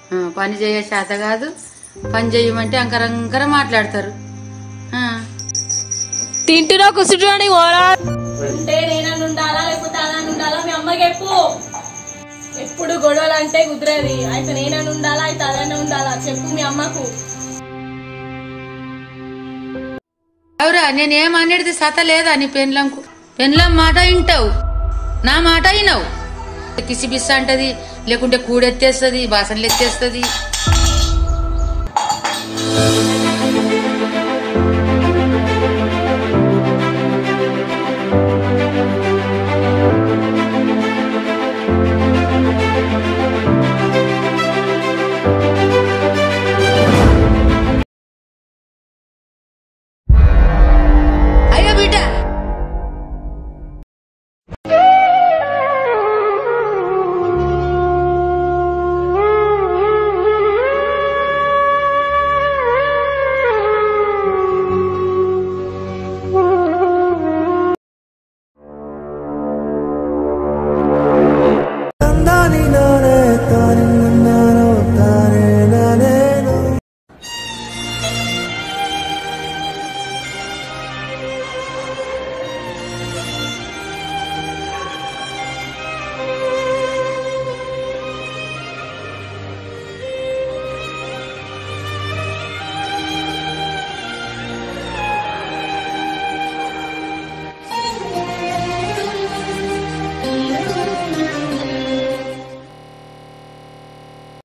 ఆ, పని చేయ శాత కాదు పని చేయమంటే అంకరంకర మాట్లాడతారు ఆ, తింటున్నా కుసుంటున్నా ఓరా అంటే నేనన్ను ఉండాలా లేకపోతే అలా ఉండాలా మీ అమ్మకి చెప్పు ఎప్పుడు గొడవలు అంటే కుదిరేది అయితే నేనన్ను ఉండాలా అయితే అలానే ఉండాలా చెప్పు మీ అమ్మకు అవురా నేనేమనేది సత లేదా నీ పెన్లంకు పెన్లం మాట వింటావు నా మాట వినవు కిసిబిస్స అంటది లేకుంటే కూడెత్తేస్తుంది బాసనలు ఎత్తేస్తుంది